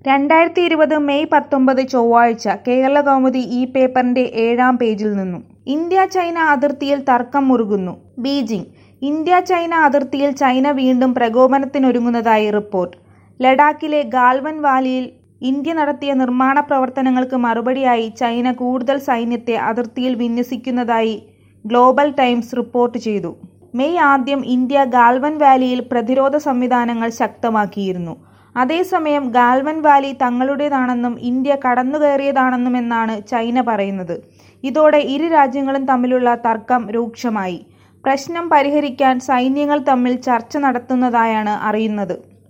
രണ്ടായിരത്തി ഇരുപത് മെയ് പത്തൊമ്പത് ചൊവ്വാഴ്ച കേരളകൗമുദി ഈ പേപ്പറിന്റെ ഏഴാം പേജിൽ നിന്നും ഇന്ത്യ ചൈന അതിർത്തിയിൽ തർക്കം മുറുകുന്നു ബീജിംഗ് ഇന്ത്യ ചൈന അതിർത്തിയിൽ ചൈന വീണ്ടും പ്രകോപനത്തിനൊരുങ്ങുന്നതായി റിപ്പോർട്ട് ലഡാക്കിലെ ഗാൽവൻ വാലിയിൽ ഇന്ത്യ നടത്തിയ നിർമ്മാണ പ്രവർത്തനങ്ങൾക്ക് മറുപടിയായി ചൈന കൂടുതൽ സൈന്യത്തെ അതിർത്തിയിൽ വിന്യസിക്കുന്നതായി ഗ്ലോബൽ ടൈംസ് റിപ്പോർട്ട് ചെയ്തു മെയ് ആദ്യം ഇന്ത്യ ഗാൽവൻ വാലിയിൽ പ്രതിരോധ സംവിധാനങ്ങൾ ശക്തമാക്കിയിരുന്നു അതേസമയം ഗാൽവൻ വാലി തങ്ങളുടേതാണെന്നും ഇന്ത്യ കടന്നുകയറിയതാണെന്നുമെന്നാണ് ചൈന പറയുന്നത് ഇതോടെ ഇരു രാജ്യങ്ങളും തമ്മിലുള്ള തർക്കം രൂക്ഷമായി പ്രശ്നം പരിഹരിക്കാൻ സൈന്യങ്ങൾ തമ്മിൽ ചർച്ച നടത്തുന്നതായാണ് അറിയുന്നത്